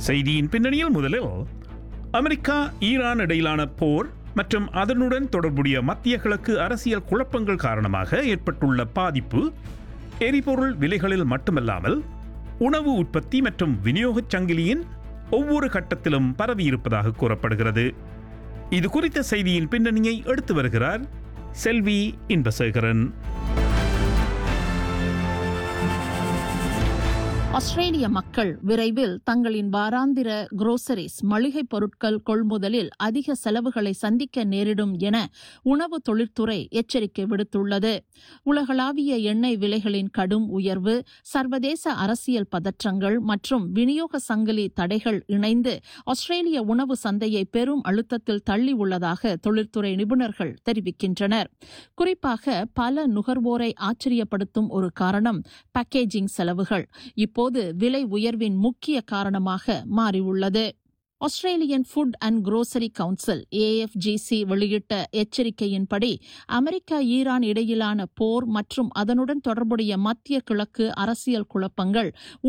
செய்தியின் பின்னணியில் முதலில் அமெரிக்கா ஈரான் இடையிலான போர் மற்றும் அதனுடன் தொடர்புடைய மத்திய கிழக்கு அரசியல் குழப்பங்கள் காரணமாக ஏற்பட்டுள்ள பாதிப்பு எரிபொருள் விலைகளில் மட்டுமல்லாமல் உணவு உற்பத்தி மற்றும் விநியோகச் சங்கிலியின் ஒவ்வொரு கட்டத்திலும் பரவியிருப்பதாக கூறப்படுகிறது இது குறித்த செய்தியின் பின்னணியை எடுத்து வருகிறார் செல்வி இன்பசேகரன் ஆஸ்திரேலிய மக்கள் விரைவில் தங்களின் வாராந்திர குரோசரிஸ் மளிகைப் பொருட்கள் கொள்முதலில் அதிக செலவுகளை சந்திக்க நேரிடும் என உணவு தொழிற்துறை எச்சரிக்கை விடுத்துள்ளது உலகளாவிய எண்ணெய் விலைகளின் கடும் உயர்வு சர்வதேச அரசியல் பதற்றங்கள் மற்றும் விநியோக சங்கிலி தடைகள் இணைந்து ஆஸ்திரேலிய உணவு சந்தையை பெரும் அழுத்தத்தில் தள்ளி உள்ளதாக தொழிற்துறை நிபுணர்கள் தெரிவிக்கின்றனர் குறிப்பாக பல நுகர்வோரை ஆச்சரியப்படுத்தும் ஒரு காரணம் பேக்கேஜிங் செலவுகள் இப்போது விலை உயர்வின் முக்கிய காரணமாக மாறியுள்ளது Australian Food and Grocery Council AFGC வெளியிட்ட எச்சரிக்கையின்படி அமெரிக்கா ஈரான் இடையிலான போர் மற்றும் அதனுடன் தொடர்புடைய மத்திய கிழக்கு அரசியல் குழப்பங்கள்